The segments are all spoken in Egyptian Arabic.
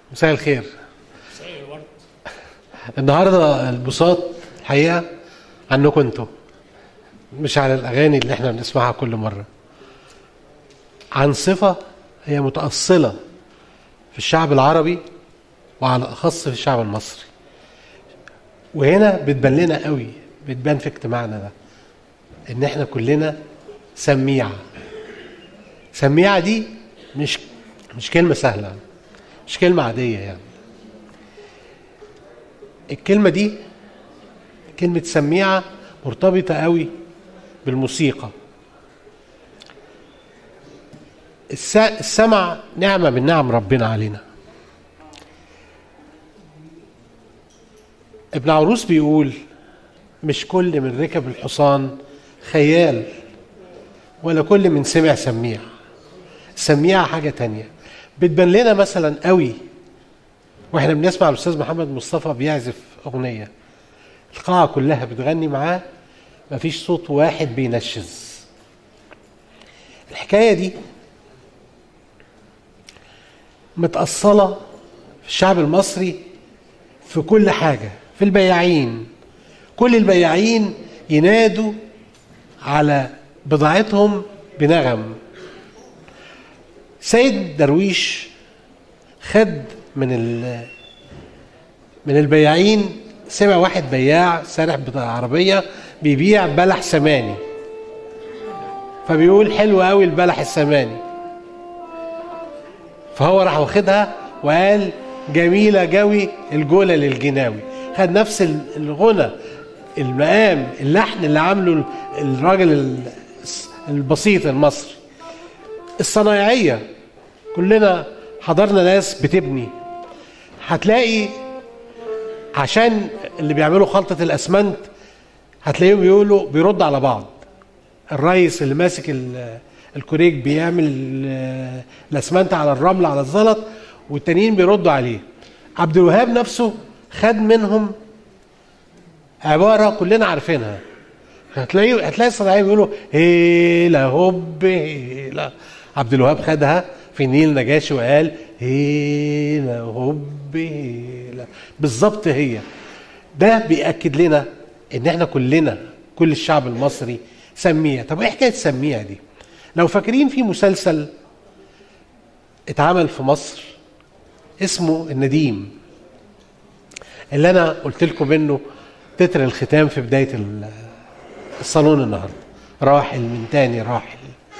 مساء الخير النهارده البساط الحقيقه عنكم انتوا مش على الاغاني اللي احنا بنسمعها كل مره عن صفه هي متاصله في الشعب العربي وعلى الاخص في الشعب المصري وهنا بتبان لنا قوي بتبان في اجتماعنا ده ان احنا كلنا سميعه سميعه دي مش مش كلمه سهله مش كلمه عاديه يعني الكلمه دي كلمه سميعه مرتبطه قوي بالموسيقى الس- السمع نعمه من نعم ربنا علينا ابن عروس بيقول مش كل من ركب الحصان خيال ولا كل من سمع سميع سميع حاجة تانية بتبان لنا مثلا قوي واحنا بنسمع الاستاذ محمد مصطفى بيعزف اغنية القاعة كلها بتغني معاه مفيش صوت واحد بينشز الحكاية دي متأصلة في الشعب المصري في كل حاجة في البياعين كل البياعين ينادوا على بضاعتهم بنغم سيد درويش خد من ال من البياعين سمع واحد بياع سارح بتاع عربية بيبيع بلح سماني فبيقول حلو قوي البلح السماني فهو راح واخدها وقال جميلة جوي الجولة للجناوي خد نفس ال- الغنى المقام اللحن اللي عامله الراجل ال- البسيط المصري الصنايعية كلنا حضرنا ناس بتبني هتلاقي عشان اللي بيعملوا خلطة الأسمنت هتلاقيهم بيقولوا بيرد على بعض الريس اللي ماسك ال- الكوريك بيعمل ال- الاسمنت على الرمل على الزلط والتانيين بيردوا عليه عبد الوهاب نفسه خد منهم عباره كلنا عارفينها هتلاقي هتلاقي الصناعيه بيقولوا هيلا هوب هيلا عبد الوهاب خدها في النيل نجاشي وقال هيلا هوب هيلا بالظبط هي ده بيأكد لنا ان احنا كلنا كل الشعب المصري سميع طب ايه حكايه سميع دي لو فاكرين في مسلسل اتعمل في مصر اسمه النديم اللي انا قلت لكم منه تتر الختام في بدايه ال- الصالون النهارده راحل من تاني راحل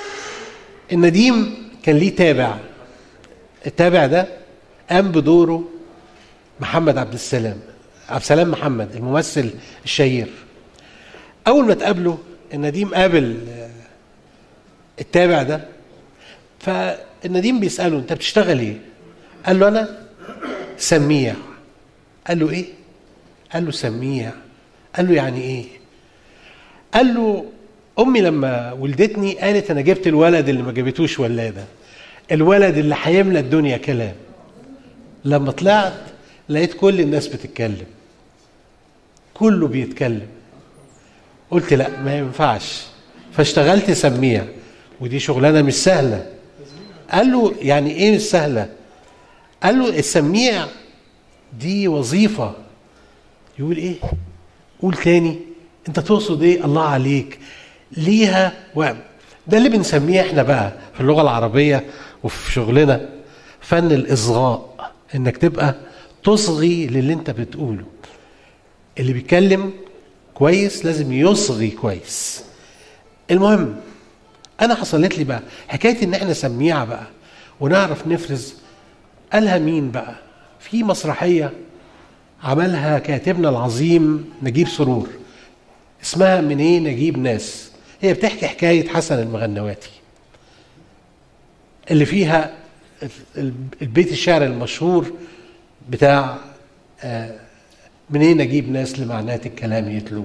النديم كان ليه تابع التابع ده قام بدوره محمد عبد السلام عبد السلام محمد الممثل الشهير اول ما تقابله النديم قابل آه، التابع ده فالنديم بيساله انت بتشتغل ايه قال له انا سميع قال له ايه قال له سميع قال له يعني ايه قال له امي لما ولدتني قالت انا جبت الولد اللي ما جابتوش ولاده الولد اللي هيملى الدنيا كلام لما طلعت لقيت كل الناس بتتكلم كله بيتكلم قلت لا ما ينفعش فاشتغلت سميع ودي شغلانه مش سهله قال له يعني ايه مش سهله قال له السميع دي وظيفه يقول ايه قول تاني انت تقصد ايه الله عليك ليها و... ده اللي بنسميه احنا بقى في اللغه العربيه وفي شغلنا فن الاصغاء انك تبقى تصغي للي انت بتقوله اللي بيتكلم كويس لازم يصغي كويس المهم انا حصلت لي بقى حكايه ان احنا سميعه بقى ونعرف نفرز قالها مين بقى في مسرحيه عملها كاتبنا العظيم نجيب سرور اسمها من ايه نجيب ناس هي بتحكي حكايه حسن المغنواتي اللي فيها البيت الشعر المشهور بتاع آه، من ايه نجيب ناس لمعنات الكلام يتلوه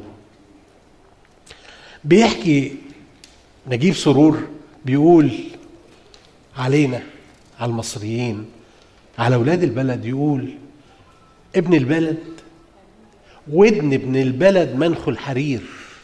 بيحكي نجيب سرور بيقول علينا على المصريين على اولاد البلد يقول ابن البلد ودن ابن البلد منخ الحرير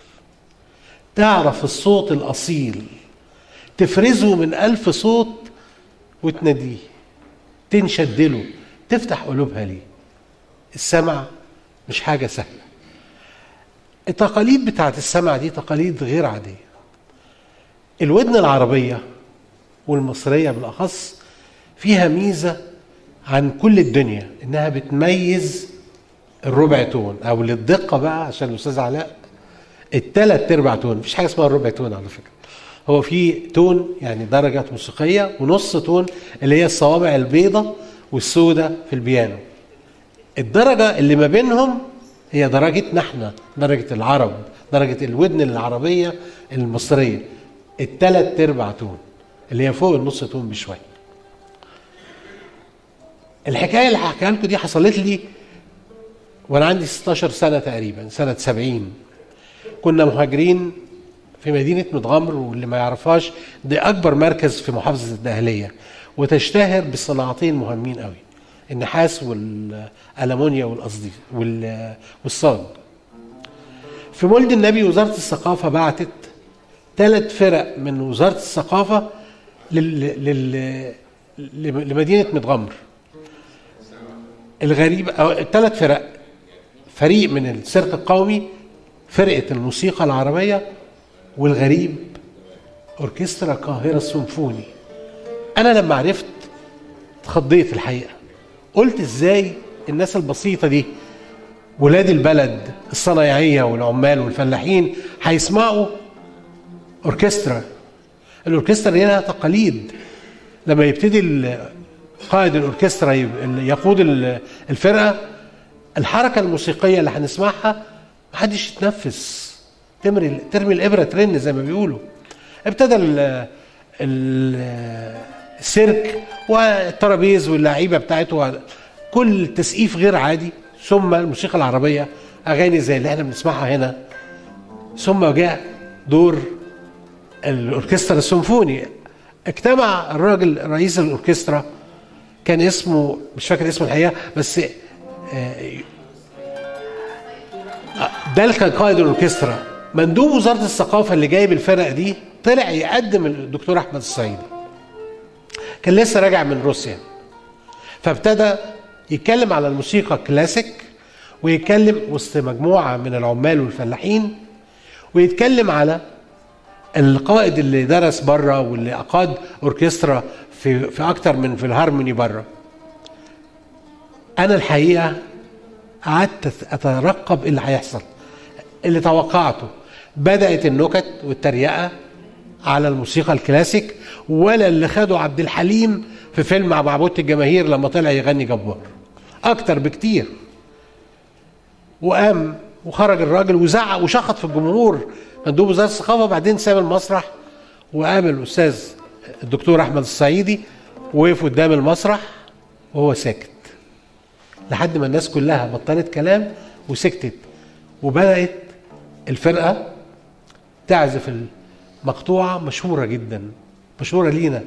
تعرف الصوت الأصيل تفرزه من ألف صوت وتناديه تنشد له تفتح قلوبها ليه السمع مش حاجة سهلة التقاليد بتاعت السمع دي تقاليد غير عادية الودن العربية والمصرية بالأخص فيها ميزة عن كل الدنيا إنها بتميز الربع تون أو للدقة بقى عشان الأستاذ علاء التلات أرباع تون مفيش حاجة اسمها الربع تون على فكرة هو في تون يعني درجات موسيقية ونص تون اللي هي الصوابع البيضة والسوداء في البيانو الدرجة اللي ما بينهم هي درجتنا احنا درجة العرب درجة الودن العربية المصرية التلات ارباع تون اللي هي فوق النص تون بشوية الحكاية اللي هحكيها لكم دي حصلت لي وانا عندي 16 سنة تقريبا سنة 70 كنا مهاجرين في مدينة متغمر واللي ما يعرفهاش دي أكبر مركز في محافظة الدهلية وتشتهر بصناعتين مهمين قوي النحاس والألمونيا والقصدي والصاج في مولد النبي وزارة الثقافة بعتت ثلاث فرق من وزارة الثقافة لل... لل... لمدينة متغمر الغريب أو ثلاث فرق فريق من السيرك القومي فرقة الموسيقى العربية والغريب أوركسترا القاهرة السيمفوني أنا لما عرفت اتخضيت الحقيقة قلت إزاي الناس البسيطة دي ولاد البلد الصنايعية والعمال والفلاحين هيسمعوا أوركسترا الأوركسترا لها تقاليد لما يبتدي قائد الأوركسترا يقود الفرقة الحركة الموسيقية اللي هنسمعها محدش يتنفس ترمي ترمي الابره ترن زي ما بيقولوا ابتدى ال السيرك والترابيز واللعيبه بتاعته كل تسقيف غير عادي ثم الموسيقى العربيه اغاني زي اللي احنا بنسمعها هنا ثم جاء دور الاوركسترا السيمفوني اجتمع الراجل رئيس الاوركسترا كان اسمه مش فاكر اسمه الحقيقه بس ده اللي كان قائد الاوركسترا مندوب وزاره الثقافه اللي جايب الفرق دي طلع يقدم الدكتور احمد الصعيدي كان لسه راجع من روسيا فابتدى يتكلم على الموسيقى الكلاسيك ويتكلم وسط مجموعه من العمال والفلاحين ويتكلم على القائد اللي درس بره واللي اقاد اوركسترا في في اكتر من في الهارموني بره انا الحقيقه قعدت اترقب ايه اللي هيحصل اللي توقعته بدات النكت والتريقه على الموسيقى الكلاسيك ولا اللي خده عبد الحليم في فيلم مع معبود الجماهير لما طلع يغني جبار اكتر بكتير وقام وخرج الراجل وزعق وشخط في الجمهور مندوب وزاره الثقافه بعدين ساب المسرح وقام الاستاذ الدكتور احمد الصعيدي وقف قدام المسرح وهو ساكت لحد ما الناس كلها بطلت كلام وسكتت وبدات الفرقه تعزف المقطوعه مشهوره جدا مشهوره لينا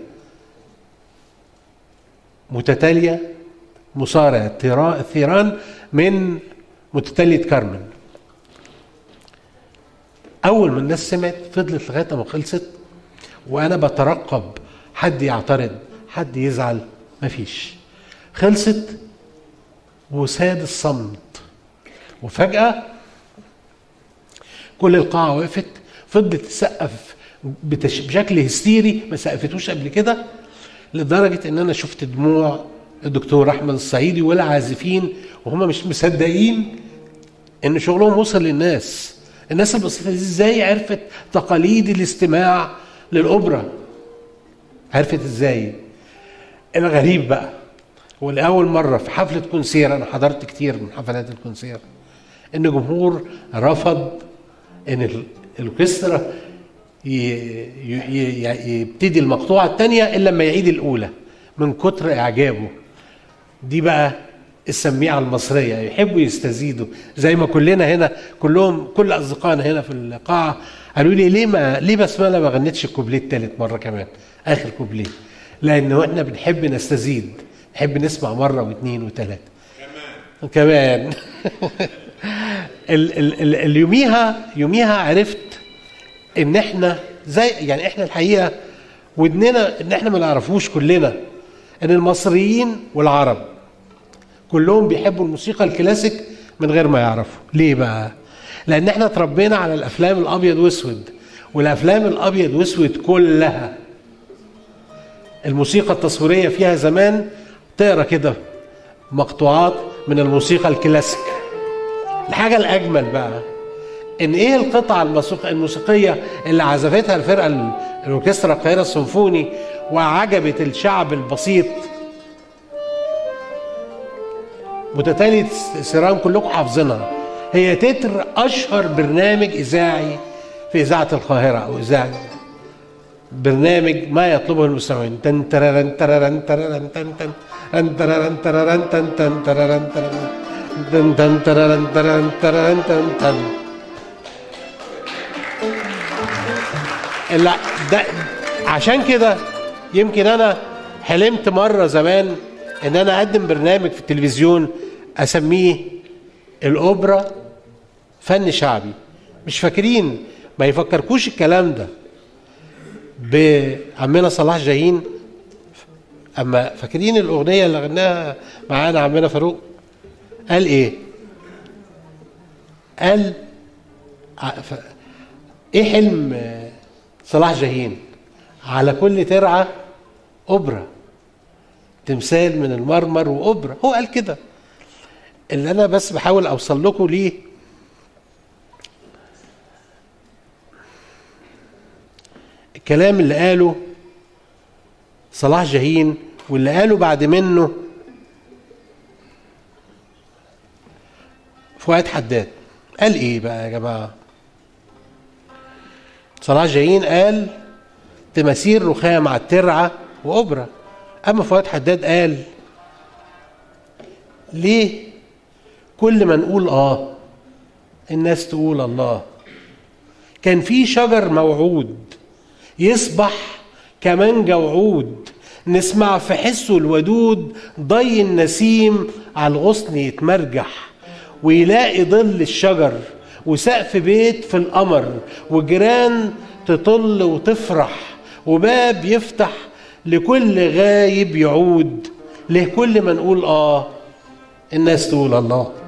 متتاليه مصارع الثيران من متتاليه كارمن اول ما الناس سمعت فضلت لغايه ما خلصت وانا بترقب حد يعترض حد يزعل مفيش خلصت وساد الصمت وفجأة كل القاعة وقفت فضلت تسقف بتش... بشكل هستيري ما سقفتوش قبل كده لدرجة ان انا شفت دموع الدكتور احمد الصعيدي والعازفين وهم مش مصدقين ان شغلهم وصل للناس الناس البسيطة دي ازاي عرفت تقاليد الاستماع للأوبرا عرفت ازاي الغريب بقى ولأول مرة في حفلة كونسير أنا حضرت كتير من حفلات الكونسير إن جمهور رفض إن الأوركسترا يبتدي المقطوعة الثانية إلا لما يعيد الأولى من كتر إعجابه دي بقى السميعة المصرية يحبوا يستزيدوا زي ما كلنا هنا كلهم كل أصدقائنا هنا في القاعة قالوا لي ليه ما ليه بسملة ما غنتش الكوبليه التالت مرة كمان آخر كوبليه لأنه إحنا بنحب نستزيد نحب نسمع مرة واثنين وثلاثة كمان كمان ال ال ال اليوميها يوميها عرفت ان احنا زي يعني احنا الحقيقه ودننا ان احنا ما نعرفوش كلنا ان المصريين والعرب كلهم بيحبوا الموسيقى الكلاسيك من غير ما يعرفوا ليه بقى لان احنا اتربينا على الافلام الابيض واسود والافلام الابيض واسود كلها الموسيقى التصويريه فيها زمان تقرا كده مقطوعات من الموسيقى الكلاسيك الحاجه الاجمل بقى ان ايه القطعه الموسيقيه اللي عزفتها الفرقه الاوركسترا القاهره السيمفوني وعجبت الشعب البسيط متتالية سيران كلكم حافظينها هي تتر اشهر برنامج اذاعي في اذاعه القاهره او اذاعه برنامج ما يطلبه المستمعين تن تررن تررن تررن تن تن تن تررن تررن تن تن تررن تن تن تررن تررن تررن تن تن لا ده عشان كده يمكن انا حلمت مره زمان ان انا اقدم برنامج في التلفزيون اسميه الاوبرا فن شعبي مش فاكرين ما يفكركوش الكلام ده بعمنا صلاح جاهين اما فاكرين الاغنيه اللي غناها معانا عمنا فاروق قال ايه قال ايه حلم صلاح جاهين على كل ترعه اوبرا تمثال من المرمر واوبرا هو قال كده اللي انا بس بحاول اوصل لكم ليه الكلام اللي قاله صلاح جاهين واللي قاله بعد منه فؤاد حداد قال ايه بقى يا جماعه صلاح جاهين قال تماثيل رخام على الترعه واوبرا اما فؤاد حداد قال ليه كل ما نقول اه الناس تقول الله كان في شجر موعود يصبح كمان وعود نسمع في حسه الودود ضي النسيم على الغصن يتمرجح ويلاقي ظل الشجر وسقف بيت في القمر وجيران تطل وتفرح وباب يفتح لكل غايب يعود ليه كل ما نقول اه الناس تقول الله